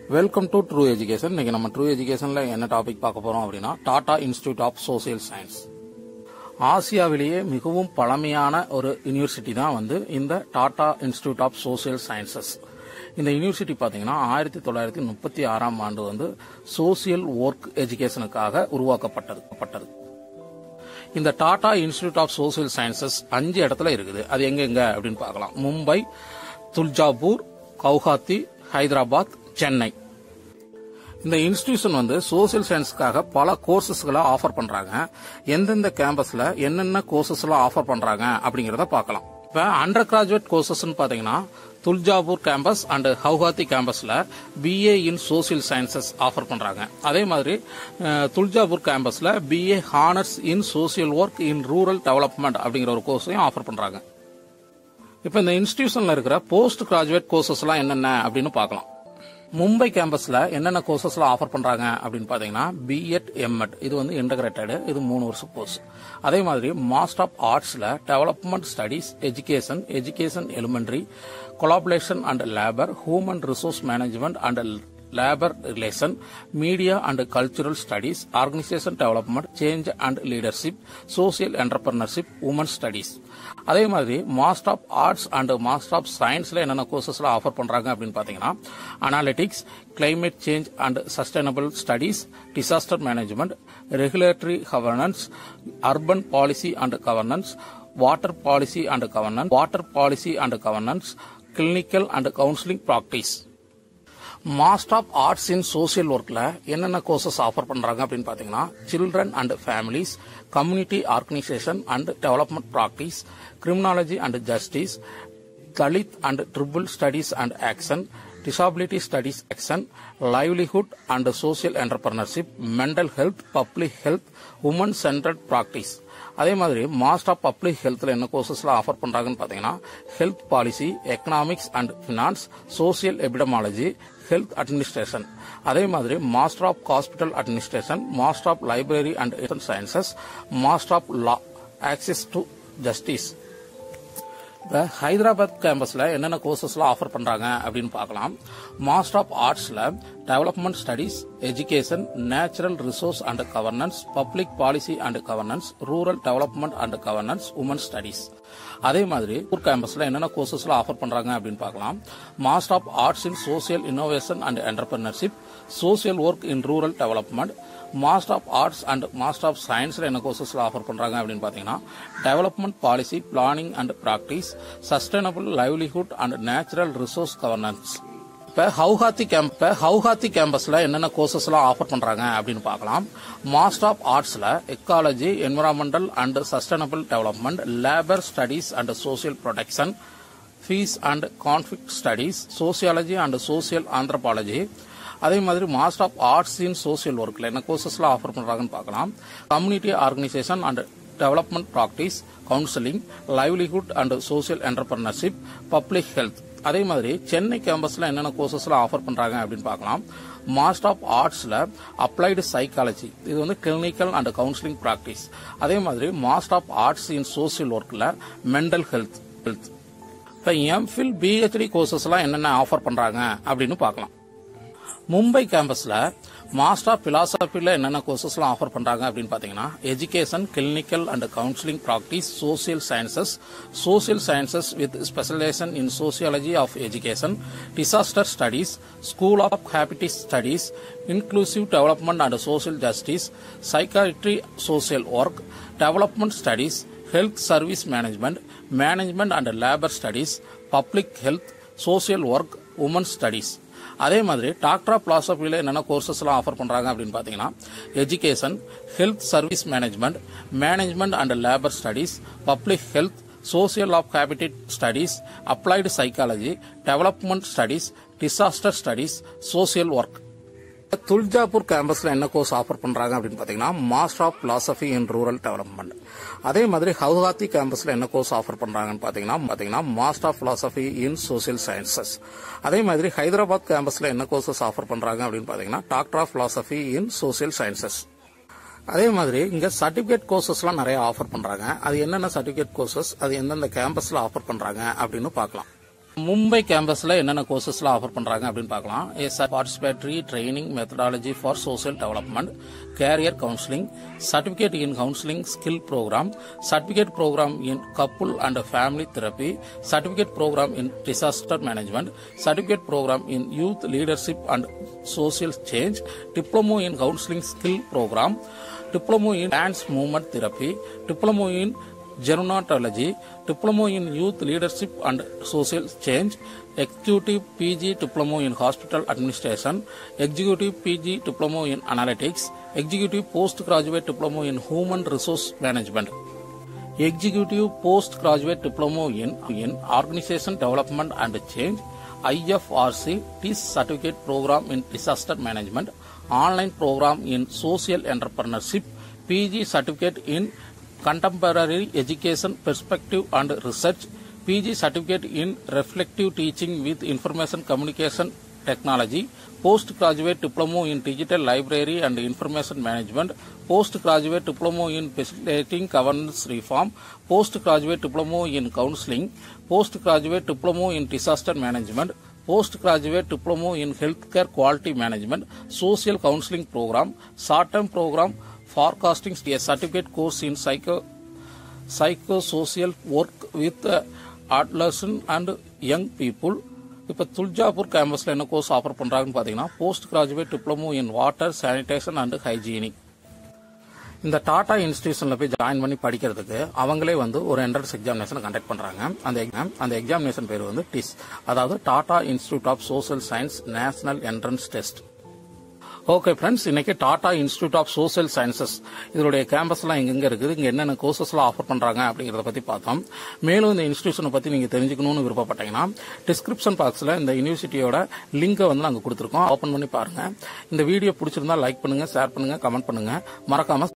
Welcome to true education இன்னைக்கு நம்ம true எஜுகேஷன்ல என்ன டாபிக் பார்க்க போறோம் அப்படின்னா Tata institute of social science ஆசியாவிலேயே மிகவும் பழமையான ஒரு யூனிவர்சிட்டி தான் வந்து இந்த Tata institute of social sciences இந்த யூனிவர்சிட்டி பார்த்தீங்கன்னா ஆயிரத்தி தொள்ளாயிரத்தி முப்பத்தி ஆறாம் ஆண்டு வந்து சோசியல் ஒர்க் எஜுகேஷனுக்காக உருவாக்கப்பட்டது பட்டது இந்த Tata institute of social sciences அஞ்சு இடத்துல இருக்குது அது எங்கெங்க அப்படின்னு பார்க்கலாம் மும்பை துல்ஜாபூர் கவுஹாத்தி ஹைதராபாத் சென்னை இந்த இன்ஸ்டிடியூஷன் வந்து சோசியல் சயின்ஸ்க்காக பல கோர்சஸ்களை ஆஃபர் பண்றாங்க எந்தெந்த கேம்பஸ்ல என்னென்ன கோர்சஸ் எல்லாம் ஆஃபர் பண்றாங்க அப்படிங்கறத பார்க்கலாம் இப்ப அண்டர் கிராஜுவேட் கோர்சஸ் பாத்தீங்கன்னா துல்ஜாபூர் கேம்பஸ் அண்ட் ஹவுகாத்தி கேம்பஸ்ல BA in social sciences offer பண்றாங்க அதே மாதிரி அஹ், துல்ஜாபூர் கேம்பஸ்ல BA honours in social work in rural development அப்படிங்கிற ஒரு கோர்ஸையும் ஆஃபர் பண்றாங்க இப்போ இந்த இன்ஸ்டிடியூஷன்ல இருக்கிற போஸ்ட் கிராஜுவேட் கோர்சஸ் எல்லாம் என்னென்ன அப்படின்னு பார்க்கலாம் மும்பை கேம்பஸ்ல என்னென்ன கோர்சஸ்லாம் ஆஃபர் பண்றாங்க அப்படின்னு பாத்தீங்கன்னா பிஎட் எம்எட் இது வந்து இன்டகிரேட்டட் இது மூணு வருஷம் கோர்ஸ் அதே மாதிரி மாஸ்டர் ஆஃப் ஆர்ட்ஸ்ல development studies education education elementary collaboration and labour human resource management and labour relation media and cultural studies organisation development change and leadership social entrepreneurship women studies அதே மாதிரி master of arts and master of சயின்ஸ்ல என்னென்ன கோர்சஸ்ல offer பண்றாங்க அப்படின்னு பாத்தீங்கன்னா analytics climate change and sustainable studies disaster management regulatory governance urban policy and governance water policy and governance water policy and governance clinical and counselling practice master of arts in social ஒர்க்ல என்னென்ன courses offer பண்றாங்க அப்படின்னு பாத்தீங்கன்னா children and families community organisation and development practice criminology and justice Dalit and tribal studies and action disability studies action livelihood and social entrepreneurship mental health public health women centred practice அதே மாதிரி master of public ஹெல்த்ல என்ன கோர்சஸ்லாம் offer பண்றாங்கன்னு பாத்தீங்கன்னா health policy economics and finance social epidemiology health administration அதே மாதிரி master of hospital administration master of library and sciences master of law access to justice இப்போ ஹைதராபாத் கேம்பஸ்ல என்னென்ன கோர்சஸ்லாம் ஆஃபர் பண்றாங்க அப்படின்னு பார்க்கலாம் மாஸ்டர் ஆஃப் ஆர்ட்ஸ்ல development studies education natural resource and governance public policy and governance rural development and governance women studies அதே மாதிரி ஊர் கேம்பஸ்ல என்னென்ன கோர்சஸ்லாம் ஆஃபர் பண்றாங்க அப்படின்னு பார்க்கலாம் master of arts in social innovation and entrepreneurship social work in rural development master of arts and master of சயின்ஸ்ல என்ன கோர்சஸ்ல ஆஃபர் பண்றாங்க அப்படின்னு பாத்தீங்கன்னா development policy planning and practice sustainable livelihood and natural resource governance இப்ப Guwahati camp இப்ப ஹவுஹாத்தி கேம்பஸ்ல என்னென்ன courses எல்லாம் ஆஃபர் பண்றாங்க அப்படின்னு பார்க்கலாம் மாஸ்டர் ஆஃப் ஆர்ட்ஸ்ல ecology environmental and sustainable development labour studies and social protection peace and conflict studies sociology and social anthropology அதே மாதிரி master of arts in social ஒர்க்ல என்ன கோர்சஸ்லாம் ஆஃபர் பண்றாங்கன்னு பார்க்கலாம் community organisation and development practice counselling livelihood and social entrepreneurship public health அதே மாதிரி சென்னை கேம்பஸ்ல என்னென்ன கோர்சஸ்லாம் ஆஃபர் பண்றாங்க அப்படின்னு பார்க்கலாம் மாஸ்டர் ஆஃப் ஆர்ட்ஸ்ல அப்ளைடு சைக்காலஜி இது வந்து கிளினிக்கல் அண்ட் கவுன்சிலிங் ப்ராக்டிஸ் அதே மாதிரி master of arts in social ஒர்க்ல மென்டல் ஹெல்த் ஹெல்த் இப்போ எம்ஃபில் பிஹெச்டி கோர்சஸ்லாம் என்னென்ன ஆஃபர் பண்றாங்க அப்படின்னு பார்க்கலாம் மும்பை கேம்பஸ்ல மாஸ்டர் ஆஃப் பிலாசபில என்னென்ன கோர்சஸ்லாம் ஆஃபர் பண்றாங்க அப்படின்னு பாத்தீங்கன்னா education clinical and counselling practice social sciences social sciences with specialisation in sociology of education disaster studies school of habitat studies inclusive development and social justice psychiatry social work development studies health service management management and labour studies public health social work women studies அதே மாதிரி doctor of பிலாசபியில் என்னென்ன கோர்சஸ்லாம் offer பண்றாங்க அப்படின்னு பார்த்தீங்கன்னா education health service management management and labour studies public health social of habitat studies applied psychology development studies disaster studies social work Tuljapur கேம்பஸ்ல என்ன course offer பண்றாங்க அப்படின்னு பாத்தீங்கன்னா master of philosophy in rural development அதே மாதிரி ஹவுகாத்தி கேம்பஸ்ல என்ன கோர்ஸ் ஆஃபர் பண்றாங்கன்னு பாத்தீங்கன்னா பாத்தீங்கன்னா master of philosophy in social sciences அதே மாதிரி ஹைதராபாத் கேம்பஸ்ல என்ன கோர்சஸ் ஆஃபர் பண்றாங்க அப்படின்னு பாத்தீங்கன்னா doctor of philosophy in social sciences அதே மாதிரி இங்க சர்டிபிகேட் கோர்சஸ்லாம் நிறைய ஆஃபர் பண்றாங்க அது என்னென்ன சர்டிபிகேட் கோர்சஸ் அது எந்தெந்த கேம்பஸ்ல ஆஃபர் பண்றாங்க அப்படின்னு பார்க்கலாம் மும்பை கேம்பஸ்ல என்னென்ன கோர்சஸ்லாம் ஆஃபர் பண்றாங்க அப்படின்னு பார்க்கலாம் எஸ் participatory training methodology for social development career counselling certificate in counselling skill programme certificate programme in couple and family therapy certificate programme in disaster management certificate programme in youth leadership and social change diploma in counselling skill programme diploma in dance movement therapy diploma in gerontology, diploma in youth leadership and social change, executive PG diploma in hospital administration, executive PG diploma in analytics, executive postgraduate diploma in human resource management. Executive postgraduate diploma in, in organization development and change, IFRC TIS certificate program in disaster management, online program in social entrepreneurship, PG certificate in contemporary education perspective and research, PG certificate in reflective teaching with information communication technology, postgraduate diploma in digital library and information management, postgraduate diploma in facilitating governance reform, postgraduate diploma in counseling, postgraduate diploma in disaster management, postgraduate diploma in healthcare quality management, social counseling program, short-term program forecasting a certificate course in psycho psychosocial work with uh, adolescent and young people இப்போ துல்ஜாப்பூர் கேம்பஸில் என்ன course offer பண்ணுறாங்கன்னு பார்த்தீங்கன்னா post graduate diploma in water sanitation and hygienic இந்த டாடா இன்ஸ்டிடியூஷனில் போய் join பண்ணி படிக்கிறதுக்கு அவங்களே வந்து ஒரு என்ட்ரன்ஸ் எக்ஸாமினேஷன் கண்டக்ட் பண்ணுறாங்க அந்த எக்ஸாம் அந்த எக்ஸாமினேஷன் பேர் வந்து டிஸ் அதாவது Tata institute of social science national entrance test okay friends இன்னைக்கு Tata institute of social sciences இதனுடைய கேம்பஸ்லாம் எங்கெங்க இருக்குது இங்க என்னென்ன கோர்சஸ்லாம் ஆஃபர் பண்றாங்க அப்படிங்கறத பத்தி பார்த்தோம் மேலும் இந்த இன்ஸ்டியூஷனை பத்தி நீங்க தெரிஞ்சுக்கணும்னு விருப்பப்பட்டீங்கன்னா டிஸ்கிரிப்ஷன் பாக்ஸ்ல இந்த யூனிவர்சிட்டியோட லிங்கை வந்து நாங்க கொடுத்துருக்கோம் ஓபன் பண்ணி பாருங்க இந்த வீடியோ பிடிச்சிருந்தா லைக் பண்ணுங்க ஷேர் பண்ணுங்க கமெண்ட் பண்ணுங்க மறக்காம